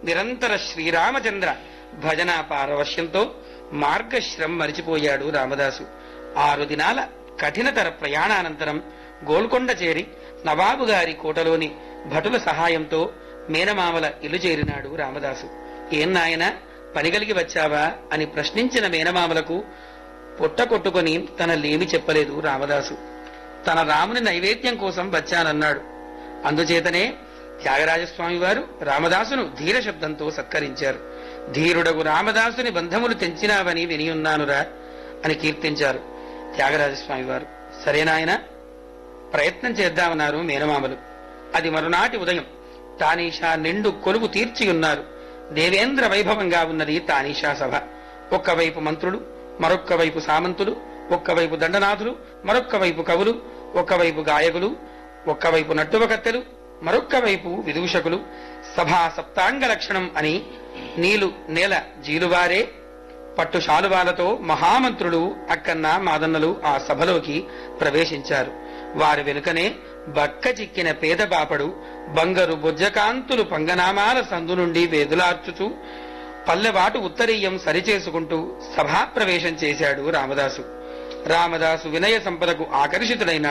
నిరంతర శ్రీరామచంద్ర భజన పారవశ్యంతో మార్గశ్రం మరిచిపోయాడు రామదాసు ఆరు దినాల కఠినతర ప్రయాణానంతరం గోల్కొండ చేరి నవాబు గారి కోటలోని భటుల సహాయంతో మేనమామల ఇల్లు చేరినాడు రామదాసు ఏం నాయనా పనిగలిగి వచ్చావా అని ప్రశ్నించిన మేనమామలకు పొట్ట కొట్టుకొని తన లేమి చెప్పలేదు రామదాసు తన రాముని నైవేద్యం కోసం వచ్చానన్నాడు అందుచేతనే త్యాగరాజస్వామి వారు రామదాసును ధీర శబ్దంతో సత్కరించారు ధీరుడగు రామదాసుని బంధములు తెంచినావని వినియున్నానురా అని కీర్తించారు త్యాగరాజస్వామి వారు సరేనాయన ప్రయత్నం చేద్దామన్నారు మేనమామలు అది మరునాటి ఉదయం తానీషా నిండు కొలువు తీర్చియున్నారు దేవేంద్ర వైభవంగా ఉన్నది తానీషా సభ ఒక్కవైపు మంత్రులు మరొక్క వైపు సామంతులు ఒక్కవైపు దండనాథులు మరొక్క వైపు కవులు ఒక్కవైపు గాయకులు ఒక్కవైపు నట్టువకత్తెలు మరొక్క వైపు విదూషకులు సభా సప్తాంగ లక్షణం అని నీలు నేల జీలువారే పట్టు శాలువాలతో మహామంత్రులు అక్కన్న మాదన్నలు ఆ సభలోకి ప్రవేశించారు వారి వెనుకనే బక్క చిక్కిన పేద బాపడు బంగరు బుజ్జకాంతులు పంగనామాల సందు నుండి వేదులార్చుచూ పల్లెవాటు ఉత్తరీయం సరిచేసుకుంటూ సభాప్రవేశం చేశాడు రామదాసు రామదాసు వినయ సంపదకు ఆకర్షితుడైన